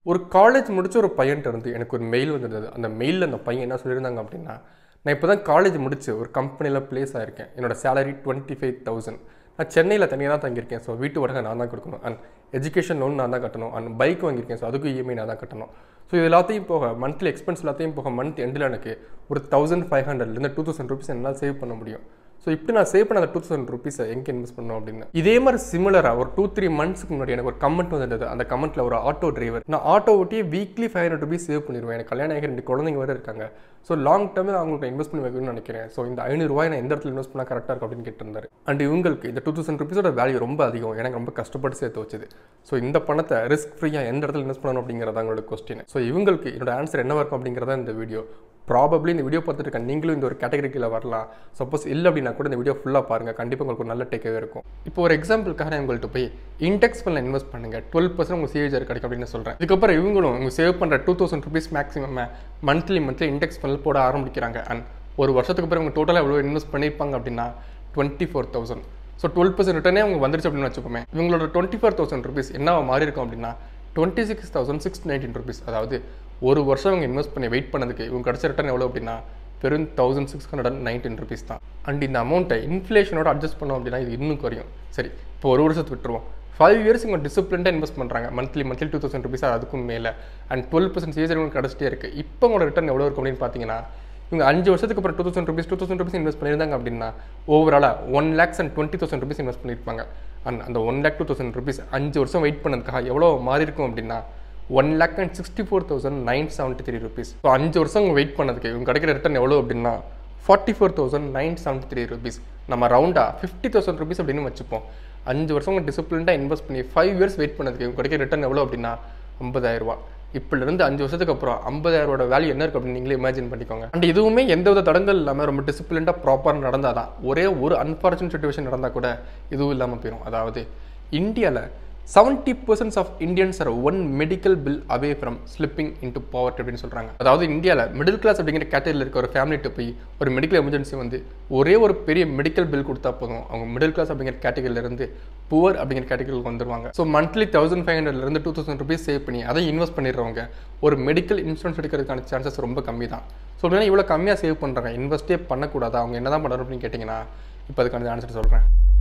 ஒரு காலேஜ் முடிச்ச ஒரு பையன்ட்ட இருந்து எனக்கு ஒரு மெயில் வந்திருந்தது அந்த மெயிலில் அந்த பையன் என்ன சொல்லியிருந்தாங்க அப்படின்னா நான் இப்போ தான் காலேஜ் முடிச்சு ஒரு கம்பெனியில் ப்ளேஸ் ஆயிருக்கேன் என்னோட சேலரி டுவெண்ட்டி ஃபைவ் தௌசண்ட் நான் சென்னையில் தனியாக தான் தங்கியிருக்கேன் ஸோ வீட்டு வாடகை நான் தான் கொடுக்கணும் அண்ட் எஜுகேஷன் லோன் நான் தான் கட்டணும் அண்ட் பைக் வாங்கியிருக்கேன் ஸோ அதுக்கும் இஎம்ஐ நான் தான் கட்டணும் ஸோ இது எல்லாத்தையும் போக மந்த்லி எக்ஸ்பென்ஸ் எல்லாத்தையும் போக மந்த் எண்டில் எனக்கு ஒரு தௌசண்ட் ஃபைவ் ஹண்ட்ரட்லேருந்து டூ தௌசண்ட் ருபீஸ் என்னால் சேவ் பண்ண முடியும் ஸோ இப்போ நான் சேவ் பண்ண அந்த டூ தௌசண்ட் ருபீஸை எங்கே இன்வெஸ்ட் பண்ணணும் அப்படின்னு இதே மாதிரி சிமிலராக ஒரு டூ த்ரீ மந்த்ஸ்க்கு முன்னாடி எனக்கு ஒரு கமெண்ட் வந்தது அந்த கமெண்ட்டில் ஒரு ஆட்டோ டிரைவர் நான் ஆட்டோ ஓட்டி weekly five hundred rupees save பண்ணிடுவேன் எனக்கு கல்யாணம் ஆகி ரெண்டு குழந்தைங்க வேறு இருக்காங்க ஸோ லாங் டேர்மில் அவங்களுக்கு இன்வெஸ்ட் பண்ணி வைக்கணும்னு நினைக்கிறேன் ஸோ இந்த ஐநூறுரூவாய் நான் எந்த இடத்துல இன்வெஸ்ட் பண்ணால் கரெக்டாக இருக்கும் அப்படின்னு கேட்டிருந்தாரு அண்ட் இவங்களுக்கு இந்த டூ தௌசண்ட் ருபீஸோட வேல்யூ ரொம்ப அதிகம் எனக்கு ரொம்ப கஷ்டப்பட்டு சேர்த்து வச்சுது ஸோ இந்த பணத்தை ரிஸ்க் ஃப்ரீயாக எந்த இடத்துல இன்வெஸ்ட் பண்ணணும் அப்படிங்கிறதா அவங்களோட கொஸ்டின் ஸோ இவங்களுக்கு என்னோட ஆன்சர் என்னவா இருக்கும் அப்படிங்கிறதா இந்த வீடியோ ப்ராபப்ளி இந்த வீடியோ பார்த்துட்டு இருக்க நீங்களும் இந்த ஒரு கேட்டகரி கீழே வரலாம் சப்போஸ் இல்லை அப்படின்னா கூட இந்த வீடியோ ஃபுல்லாக பாருங்கள் கண்டிப்பாக உங்களுக்கு ஒரு நல்ல டேக்கவே இருக்கும் இப்போ ஒரு எக்ஸாம்பிளுக்காக நான் உங்கள்கிட்ட போய் இன்டெக்ஸ் ஃபண்டில் இன்வெஸ்ட் பண்ணுங்கள் டுவெல் பர்சன்ட் உங்கள் சேவிஜர் கிடைக்கும் அப்படின்னு சொல்கிறேன் இதுக்கப்புறம் இவங்களும் உங்கள் சேவ் பண்ணுற two thousand rupees maximum monthly monthly index ஃபண்டில் போட ஆரம்பிக்கிறாங்க அண்ட் ஒரு வருஷத்துக்கு அப்புறம் இவங்க டோட்டலாக எவ்வளோ இன்வெஸ்ட் பண்ணியிருப்பாங்க அப்படின்னா twenty four thousand so twelve percent ரிட்டனே அவங்க வந்துருச்சு அப்படின்னு வச்சுக்கோமே இவங்களோட டுவெண்ட்டி ஃபோர் தௌசண்ட் ருபீஸ் என்ன மாறி இருக்கும் அப்படின்னா twenty six thousand six nineteen rupees அதாவது ஒரு வருஷம் அவங்க இன்வெஸ்ட் பண்ணி வெயிட் பண்ணதுக்கு இவங்க கிடச்ச ரிட்டர்ன் எவ்வளோ அப்படின்னா வெறும் thousand six hundred and nineteen rupees தான் அண்ட் இந்த அமௌண்ட்டை இன்ஃப்ளேஷனோட அட்ஜஸ்ட் பண்ணோம் அப்படின்னா இது இன்னும் குறையும் சரி இப்போ ஒரு வருஷத்துக்கு விட்டுருவோம் ஃபைவ் இயர்ஸ் இவங்க டிசிப்ளின்டாக இன்வெஸ்ட் பண்ணுறாங்க monthly monthly two thousand rupees அதுக்கும் மேலே அண்ட் டுவெல் பர்சன்ட் சேஜர் இவங்க கிடச்சிட்டே இருக்குது இப்போ உங்களோட ரிட்டர்ன் எவ்வளோ இருக்கும் அப்படின்னு பார்த்தீங்கன்னா இவங்க அஞ்சு வருஷத்துக்கு அப்புறம் two thousand rupees two thousand rupees invest பண்ணியிருந்தாங்க அப்படின்னா ஓவராலாக one lakhs and twenty thousand rupees invest பண்ணியிருப்பாங்க அண்ட் அந்த one lakh two thousand rupees அஞ்சு வருஷம் வெயிட் பண்ணதுக்காக எவ்வளோ மாறி இருக்கும் அப்படின்னா one lakh and sixty four thousand nine seventy three rupees so அஞ்சு வருஷம் அவங்க வெயிட் பண்ணதுக்கு இவங்க கிடைக்கிற ரிட்டர்ன் எவ்வளோ அப்படின்னா forty four thousand nine seventy three rupees நம்ம ரவுண்டாக ஃபிஃப்டி தௌசண்ட் ருபீஸ் அப்படின்னு வச்சுப்போம் அஞ்சு வருஷம் அவங்க டிசிப்ளின்டாக இன்வெஸ்ட் பண்ணி ஃபைவ் இயர்ஸ் வெயிட் பண்ணதுக்கு இவங்க கிடைக்கிற ரிட்டர்ன் எவ்வளோ அப்படின்னா ஐம்பதாயிரரூபா இப்போலேருந்து அஞ்சு வருஷத்துக்கு அப்புறம் ஐம்பதாயிரோட வேல்யூ என்ன இருக்குது அப்படின்னு நீங்களே இமேஜின் பண்ணிக்கோங்க அண்ட் இதுவுமே எந்த வித தடங்கள் இல்லாமல் ரொம்ப டிசிப்ளின்டாக ப்ராப்பராக நடந்தால் தான் ஒரே ஒரு அன்ஃபார்ச்சுனேட் சுச்சுவேஷன் நடந்தால் கூட இதுவும் இல்லாமல் போயிடும் அதாவது இந்தியாவில் seventy percent of Indians are one medical bill away from slipping into poverty அப்படின்னு சொல்கிறாங்க அதாவது இந்தியாவில் மிடில் கிளாஸ் அப்படிங்கிற கேட்டகரியில் இருக்க ஒரு ஃபேமிலிட்டு போய் ஒரு மெடிக்கல் எமர்ஜென்சி வந்து ஒரே ஒரு பெரிய மெடிக்கல் பில் கொடுத்தா போதும் அவங்க மிடில் கிளாஸ் அப்படிங்கிற கேட்டகரியிலேருந்து புவர் அப்படிங்கிற கேட்டகரியில் வந்துருவாங்க ஸோ மந்த்லி தௌசண்ட் ஃபைவ் ஹண்ட்ரட்லேருந்து டூ தௌசண்ட் ருபீஸ் சேவ் பண்ணி அதை இன்வெஸ்ட் பண்ணிடுறவங்க ஒரு மெடிக்கல் இன்சூரன்ஸ் எடுக்கிறதுக்கான சான்சஸ் ரொம்ப கம்மி தான் ஸோ அப்படின்னா இவ்வளோ கம்மியாக சேவ் பண்ணுறாங்க இன்வெஸ்ட்டே பண்ணக்கூடாதா அவங்க என்ன தான் பண்ணணும் அப்படின்னு கேட்டிங்கன்னா இப்போ அதுக்கான ஆன்சர் சொல்கிறேன்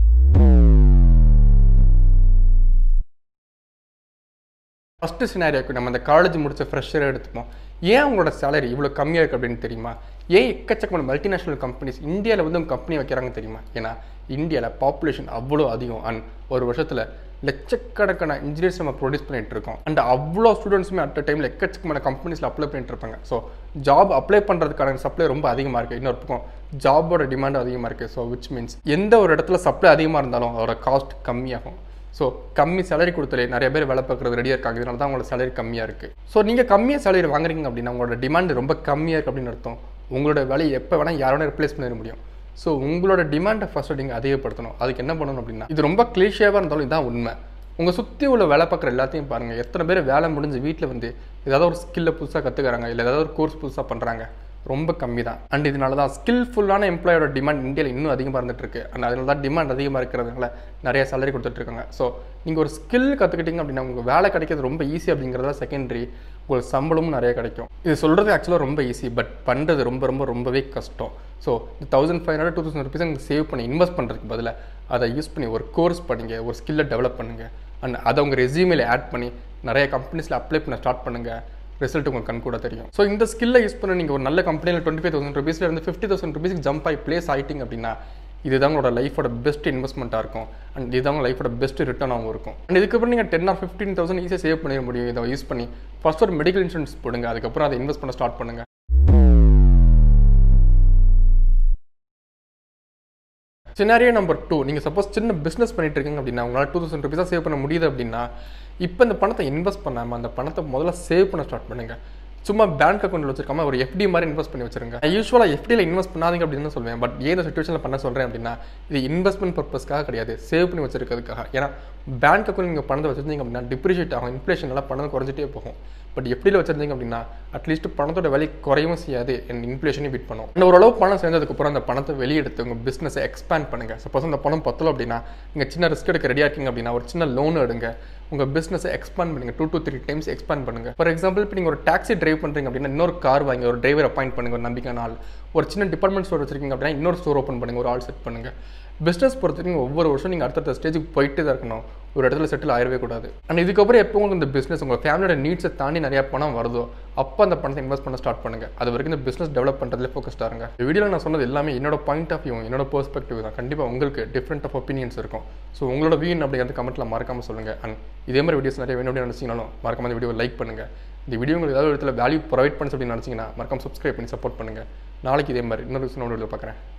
ஃபஸ்ட்டு சினாரியாக்கு நம்ம அந்த காலேஜ் முடிச்ச ஃப்ரெஷரை எடுத்துப்போம் ஏன் அவங்களோட சேலரி இவ்வளோ கம்மியாக இருக்குது அப்படின்னு தெரியுமா ஏன் எக்கச்சக்கமான மல்டிநேஷனல் கம்பெனிஸ் இந்தியாவில் வந்து அவங்க கம்பெனி வைக்கிறாங்க தெரியுமா ஏன்னா இந்தியாவில் பாப்புலேஷன் அவ்வளோ அதிகம் அண்ட் ஒரு வருஷத்தில் லட்சக்கணக்கான இன்ஜினியர்ஸ் நம்ம ப்ரொடியூஸ் பண்ணிட்டு இருக்கோம் அண்ட் அவ்வளோ ஸ்டூடெண்ட்ஸுமே அட் டைமில் எக்கச்சக்கமான கம்பெனிஸில் அப்ளை பண்ணிட்டு இருப்பாங்க ஸோ ஜாப் அப்ளை பண்ணுறதுக்கான சப்ளை ரொம்ப அதிகமாக இருக்குது இன்னொரு பக்கம் ஜாபோட டிமாண்ட் அதிகமாக இருக்குது ஸோ விச் மீன்ஸ் எந்த ஒரு இடத்துல சப்ளை அதிகமாக இருந்தாலும் அதோட காஸ்ட் கம்மியாகும் ஸோ கம்மி சேலரி கொடுத்தலே நிறைய பேர் வேலை பார்க்குறது ரெடியாக இருக்காங்க இதனால தான் உங்களோட சேலரி கம்மியாக இருக்குது ஸோ நீங்கள் கம்மியாக சேலரி வாங்குறீங்க அப்படின்னா உங்களோட டிமாண்ட் ரொம்ப கம்மியாக இருக்குது அப்படின்னு அர்த்தம் உங்களோட வேலையை எப்போ வேணால் யாரோட ரிப்ளேஸ் பண்ணிட முடியும் ஸோ உங்களோட டிமாண்டை ஃபஸ்ட்டு நீங்கள் அதிகப்படுத்தணும் அதுக்கு என்ன பண்ணணும் அப்படின்னா இது ரொம்ப கிளீஷியாவாக இருந்தாலும் இதுதான் உண்மை உங்கள் சுற்றி உள்ள வேலை பார்க்குற எல்லாத்தையும் பாருங்கள் எத்தனை பேர் வேலை முடிஞ்சு வீட்டில் வந்து ஏதாவது ஒரு ஸ்கில்லை புதுசாக கற்றுக்கிறாங்க இல்லை ஏதாவது ஒரு கோர்ஸ் புதுசாக பண்ணுறாங்க ரொம்ப கம்மி தான் அண்ட் இதனால தான் ஸ்கில்ஃபுல்லான எம்ப்ளாயோட டிமாண்ட் இந்தியாவில் இன்னும் அதிகமாக இருந்துட்டு இருக்கு அண்ட் அதனால தான் டிமாண்ட் அதிகமாக இருக்கிறதுனால நிறைய சேலரி கொடுத்துட்ருக்காங்க ஸோ நீங்கள் ஒரு ஸ்கில் கற்றுக்கிட்டீங்க அப்படின்னா உங்களுக்கு வேலை கிடைக்கிறது ரொம்ப ஈஸி அப்படிங்கிறதா செகண்டரி உங்களுக்கு சம்பளமும் நிறைய கிடைக்கும் இது சொல்கிறது ஆக்சுவலாக ரொம்ப ஈஸி பட் பண்ணுறது ரொம்ப ரொம்ப ரொம்பவே கஷ்டம் ஸோ இந்த thousand five hundred two thousand rupees உங்களுக்கு சேவ் பண்ணி இன்வெஸ்ட் பண்ணுறதுக்கு பதிலாக அதை யூஸ் பண்ணி ஒரு கோர்ஸ் பண்ணுங்க ஒரு ஸ்கில்லை டெவலப் பண்ணுங்கள் அண்ட் அதை உங்கள் ரெசியூமில் ஆட் பண்ணி நிறைய கம்பெனிஸில் அப்ளை பண்ண ஸ்டார்ட் பண்ணுங்கள் ரிசல்ட் உங்களுக்கு கண் கூட தெரியும் ஸோ இந்த ஸ்கில்லை யூஸ் பண்ண நீங்கள் ஒரு நல்ல கம்பெனியில் டுவெண்ட்டி ஃபைவ் தௌசண்ட் ருபீஸ்ல இருந்து ஃபிஃப்டி தௌசண்ட் ருபீஸ்க்கு ஜம்ப் ஆகி பிளேஸ் ஆகிட்டிங்க அப்படின்னா இதுதான் உங்களோட லைஃபோட பெஸ்ட் இன்வெஸ்ட்மெண்ட்டாக இருக்கும் அண்ட் இதுதான் உங்கள் லைஃபோட பெஸ்ட் ரிட்டர்னாகவும் இருக்கும் அண்ட் இதுக்கப்புறம் நீங்கள் டென் ஆர் ஃபிஃப்டீன் தௌசண்ட் ஈஸியாக சேவ் பண்ணிட முடியும் இதை யூஸ் பண்ணி ஃபர்ஸ்ட் ஒரு மெடிக்கல் இன்சூரன்ஸ் போடுங்க அதுக்கப்புறம் அதை இன்வெஸ்ட் பண்ண ஸ்டார்ட் பண்ணுங்க சினாரியோ நம்பர் டூ நீங்கள் சப்போஸ் சின்ன பிஸ்னஸ் பண்ணிட்டு இருக்கீங்க அப்படின்னா உங்களால் டூ தௌசண்ட் ருபீஸாக சேவ் பண்ண முடியுது அப்படின்னா இப்போ இந்த பணத்தை இன்வெஸ்ட் பண்ணாமல் அந்த பணத்தை முதல்ல சேவ் பண்ண ஸ்டார்ட் பண்ணுங்கள் சும்மா பேங்க் அக்கௌண்ட்டில் வச்சிருக்காம ஒரு எஃப்டி மாதிரி இன்வெஸ்ட் பண்ணி வச்சிருங்க யூஸ்வலாக எஃப்டியில் இன்வெஸ்ட் பண்ணாதீங்க அப்படின்னு தான் சொல்லுவேன் பட் ஏன் இந்த சுச்சுவேஷனில் பண்ண சொல்கிறேன் அப்படின்னா இது இன்வெஸ்ட்மெண்ட் பர்பஸ்க்காக கிடையாது சேவ் பண்ணி வச்சிருக்கிறதுக்காக ஏன்னா பேங்க் அக்கௌண்ட் நீங்கள் பணத்தை வச்சிருந்தீங்க அப்படின்னா டிப்ரிஷியேட் ஆகும் இன்ஃப்ளேஷன் நல்லா பணம் குறைஞ்சிட்டே போகும் பட் எப்படியில் வச்சிருந்தீங்க அப்படின்னா அட்லீஸ்ட் பணத்தோட விலை குறையவும் செய்யாது அண்ட் இன்ஃப்ளேஷனையும் பீட் பண்ணும் அண்ட் ஓரளவு பணம் சேர்ந்ததுக்கப்புறம் அந்த பணத்தை வெளியெடுத்து உங்கள் பிஸ்னஸை எக்ஸ்பேண்ட் பண்ணுங்கள் சப்போஸ் அந்த பணம் பத்தல அப்படின்னா நீங்கள் சின்ன ரிஸ்க் எடுக்க ரெடியாக இருக்கீங்க அப்படின்னா ஒரு சின்ன லோன் எடுங்க உங்கள் பிஸ்னஸை எக்ஸ்பேண்ட் பண்ணுங்க two to three times expand பண்ணுங்க ஃபார் எக்ஸாம்பிள் இப்போ நீங்கள் ஒரு டாக்ஸி டிரைவ் பண்ணுறீங்க அப்படின்னா இன்னொரு கார் வாங்கி ஒரு டிரைவர் அப்பாயிண்ட் பண்ணுங்க ஒரு நம்பிக்கையான ஆள் ஒரு சின்ன டிபார்ட்மெண்ட் ஸ்டோர் வச்சிருக்கீங்க அப்படின்னா இன்னொரு ஸ்டோர் ஓப்பன் பண்ணுங்க ஒரு ஆள் செட் பண்ணுங்க பிஸ்னஸ் பொறுத்த வரைக்கும் ஒவ்வொரு வருஷம் நீங்கள் அடுத்தடுத்த ஸ்டேஜுக்கு போயிட்டே தான் இருக்கணும் ஒரு இடத்துல செட்டில் ஆயிடவே கூடாது அண்ட் இதுக்கப்புறம் எப்போ உங்களுக்கு இந்த பிஸ்னஸ் உங்கள் ஃபேமிலியோட நீட்ஸை தாண்டி நிறைய பணம் வருதோ அப்போ அந்த பணத்தை இன்வெஸ்ட் பண்ண ஸ்டார்ட் பண்ணுங்க அது வரைக்கும் இந்த பிஸ்னஸ் டெவலப் பண்ணுறதுல ஃபோக்கஸ்டாக இருங்க இந்த வீடியோவில் நான் சொன்னது எல்லாமே என்னோட பாயிண்ட் ஆஃப் வியூ என்னோட பெர்ஸ்பெக்டிவ் தான் கண்டிப்பாக உங்களுக்கு டிஃப்ரெண்ட் ஆஃப் ஒப்பீனியன்ஸ் இருக்கும் ஸோ உங்களோட வியூ அப்படிங்கிறது கமெண்ட்டில் மறக்காமல் சொல்லுங்கள் அண்ட் இதே மாதிரி வீடியோஸ் நிறைய வேணும் அப்படின்னு நினச்சிங்கனாலும் மறக்காம இந்த வீடியோ லைக் பண்ணுங்கள் இந்த வீடியோ உங்களுக்கு ஏதாவது இடத்துல வேல்யூ ப்ரொவைட் பண்ண அப்படின்னு நினச்சிங்கன்னா மறக்காம சப்ஸ்கிரைப் பண்ணி சப்போர்ட் பண்ணுங்கள் நாளைக்கு இதே மாதிரி இன்னொரு வீடியோவில் பார்க்குறேன்